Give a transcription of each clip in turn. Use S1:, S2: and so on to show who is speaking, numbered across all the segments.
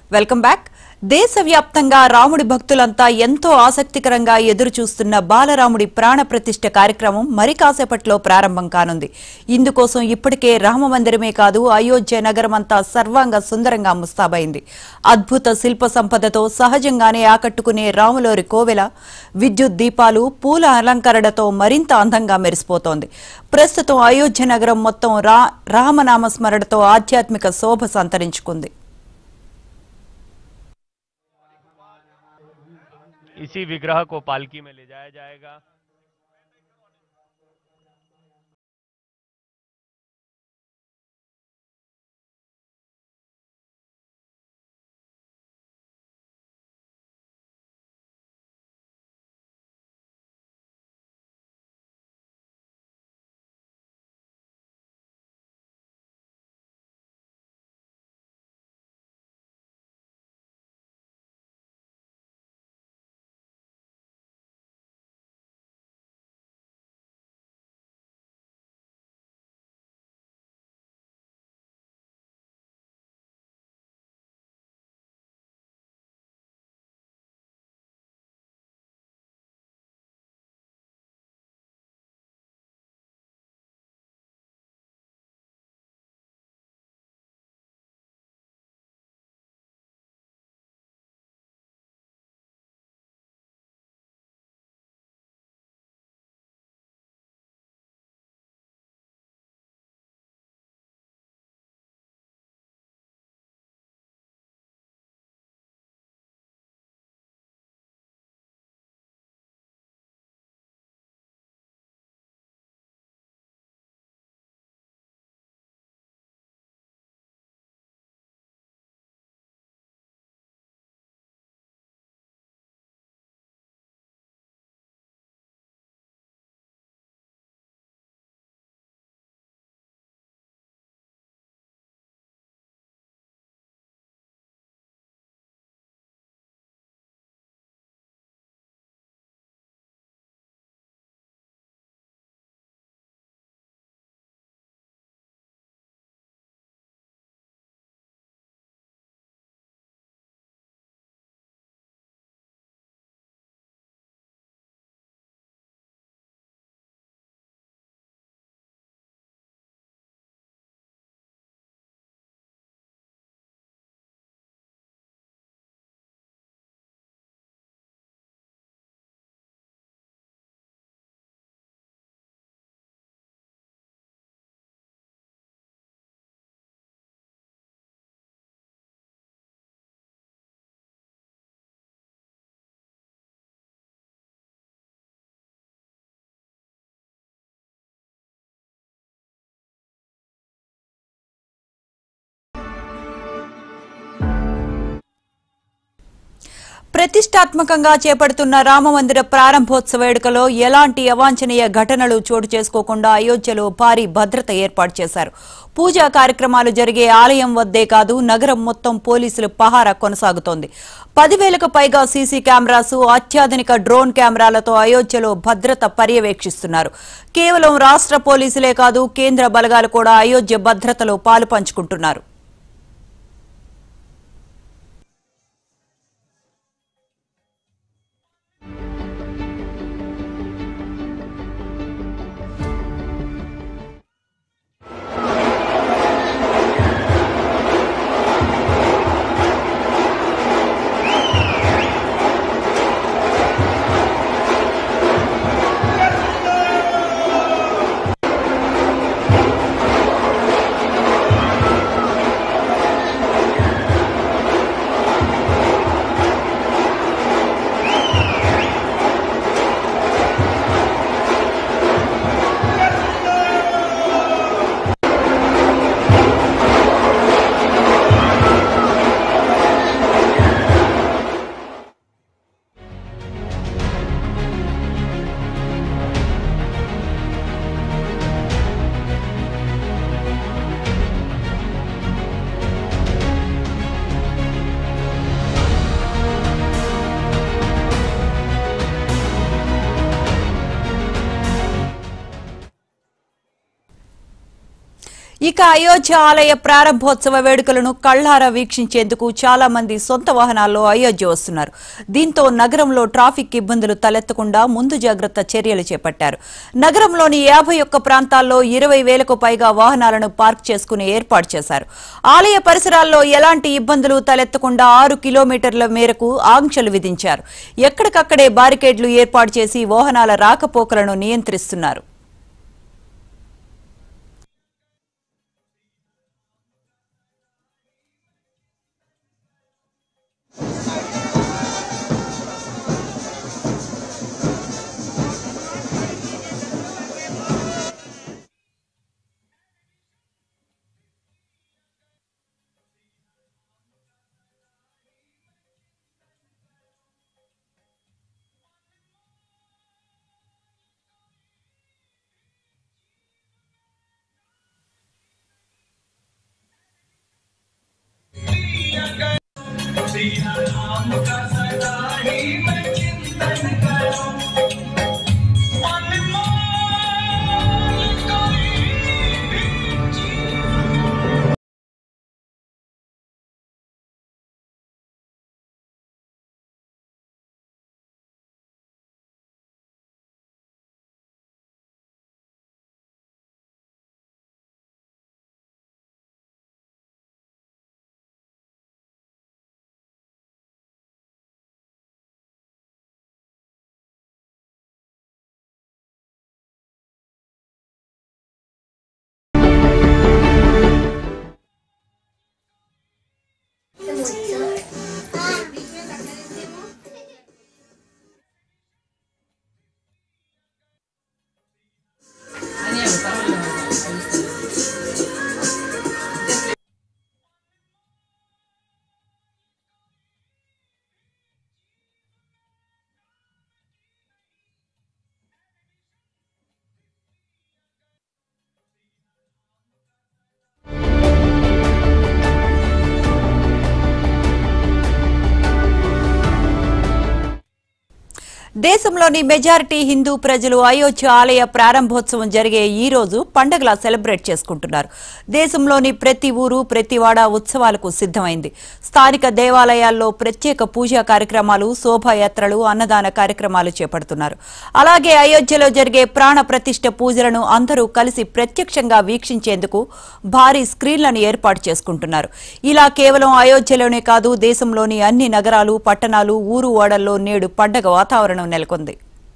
S1: welcome back దేశవ్యాప్తంగా రాముడి భక్తులంతా ఎంతో ఆసక్తికరంగా ఎదురు చూస్తున్న బాలరాముడి ప్రాణ ప్రతిష్ఠ కార్యక్రమం మరి కాసేపట్లో ప్రారంభం కానుంది ఇందుకోసం ఇప్పటికే రామమందిరమే కాదు అయోధ్య నగరమంతా సర్వాంగ సుందరంగా ముస్తాబైంది అద్భుత శిల్ప సంపదతో సహజంగానే ఆకట్టుకునే రాములోరి కోవెల విద్యుత్ దీపాలు పూల అలంకరణతో మరింత అందంగా మెరిసిపోతోంది ప్రస్తుతం అయోధ్య నగరం మొత్తం రా రామనామ స్మరణతో ఆధ్యాత్మిక శోభ సంతరించుకుంది
S2: इसी विग्रह को पालकी में ले जाया जाएगा
S1: ప్రతిష్టాత్మకంగా చేపడుతున్న రామమందిర ప్రారంభోత్సవ వేడుకలో ఎలాంటి అవాంఛనీయ ఘటనలు చోటు చేసుకోకుండా అయోధ్యలో భారీ భద్రత ఏర్పాటు చేశారు పూజా కార్యక్రమాలు జరిగే ఆలయం వద్దే కాదు నగరం మొత్తం పోలీసులు పహారా కొనసాగుతోంది పదివేలకు పైగా సీసీ కెమెరాసు అత్యాధునిక డ్రోన్ కెమెరాలతో అయోధ్యలో భద్రత పర్యవేక్షిస్తున్నారు కేవలం రాష్ట్ర పోలీసులే కాదు కేంద్ర బలగాలు కూడా అయోధ్య భద్రతలో పాలు పంచుకుంటున్నారు ఇక అయోధ్య ఆలయ ప్రారంభోత్సవ వేడుకలను కళ్లారా వీక్షించేందుకు చాలా మంది సొంత వాహనాల్లో అయోధ్య వస్తున్నారు దీంతో నగరంలో ట్రాఫిక్ ఇబ్బందులు తలెత్తకుండా ముందు జాగ్రత్త చర్యలు చేపట్టారు నగరంలోని యాభై ఒక్క ప్రాంతాల్లో ఇరవై వేలకు పైగా వాహనాలను పార్క్ చేసుకుని ఏర్పాటు చేశారు ఆలయ పరిసరాల్లో ఎలాంటి ఇబ్బందులు తలెత్తకుండా ఆరు కిలోమీటర్ల మేరకు ఆంక్షలు విధించారు ఎక్కడికక్కడే బారికేడ్లు ఏర్పాటు చేసి వాహనాల రాకపోకలను నియంత్రిస్తున్నారు దేశంలోని మెజారిటీ హిందూ ప్రజలు అయోధ్య ఆలయ ప్రారంభోత్సవం జరిగే ఈ రోజు పండగలా సెలబ్రేట్ చేసుకుంటున్నారు దేశంలోని ప్రతి ఊరు ప్రతి వాడ ఉత్సవాలకు సిద్ధమైంది స్థానిక దేవాలయాల్లో ప్రత్యేక పూజా కార్యక్రమాలు శోభాయాత్రలు అన్నదాన కార్యక్రమాలు చేపడుతున్నారు అలాగే అయోధ్యలో జరిగే ప్రాణ ప్రతిష్ఠ పూజలను అందరూ కలిసి ప్రత్యక్షంగా వీక్షించేందుకు భారీ స్క్రీన్లను ఏర్పాటు చేసుకుంటున్నారు ఇలా కేవలం అయోధ్యలోనే కాదు దేశంలోని అన్ని నగరాలు పట్టణాలు ఊరు ఓడల్లో నేడు పండగ వాతావరణం నెలకొంది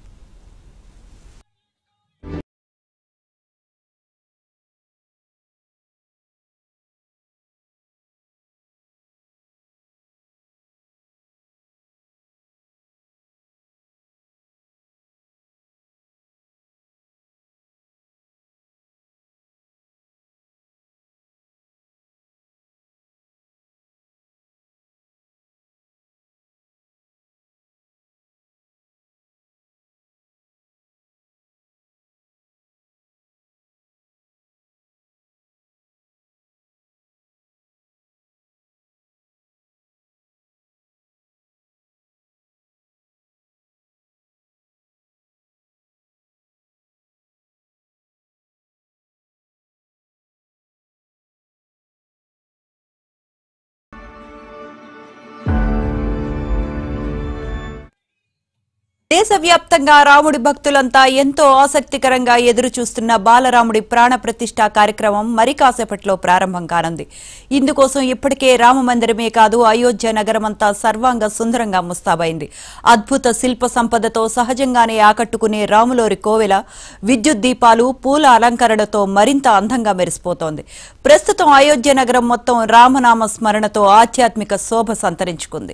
S1: దేశవ్యాప్తంగా రాముడి భక్తులంతా ఎంతో ఆసక్తికరంగా ఎదురు చూస్తున్న బాలరాముడి ప్రాణ ప్రతిష్ఠ కార్యక్రమం మరి కాసేపట్లో ప్రారంభం కానుంది ఇందుకోసం ఇప్పటికే రామ మందిరమే కాదు అయోధ్య నగరమంతా సర్వాంగ సుందరంగా ముస్తాబైంది అద్భుత శిల్ప సంపదతో సహజంగానే ఆకట్టుకునే రాములోరి కోవెల విద్యుత్ దీపాలు పూల అలంకరణతో మరింత అందంగా మెరిసిపోతోంది ప్రస్తుతం అయోధ్య నగరం మొత్తం రామనామ స్మరణతో ఆధ్యాత్మిక శోభ సంతరించుకుంది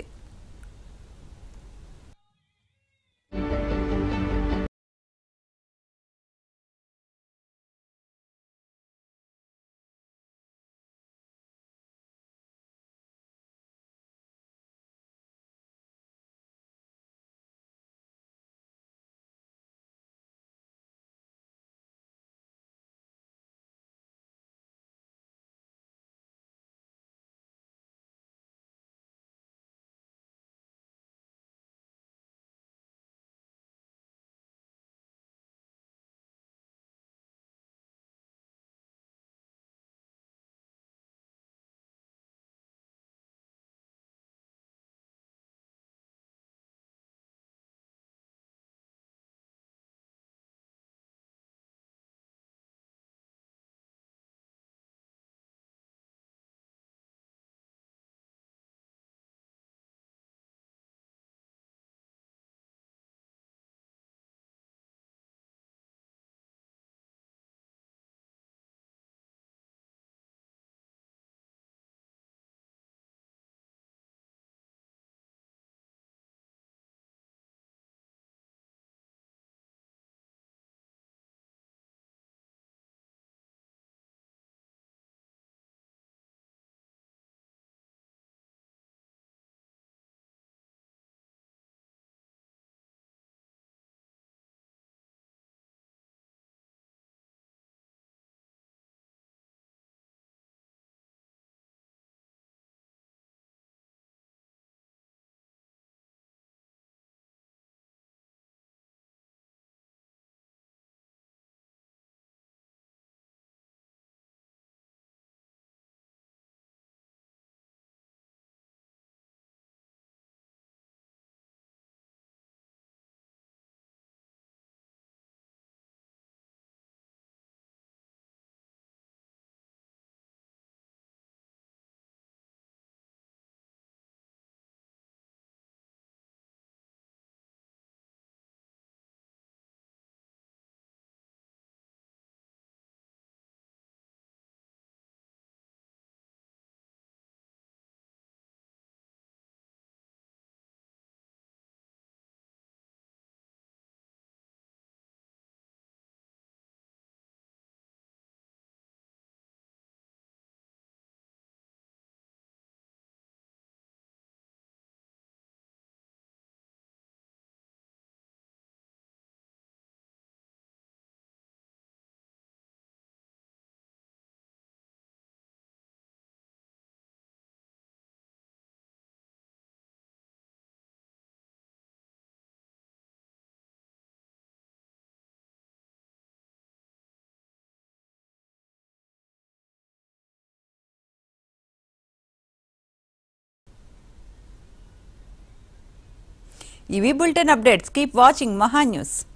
S1: ఇవి bulletin updates keep watching Maha news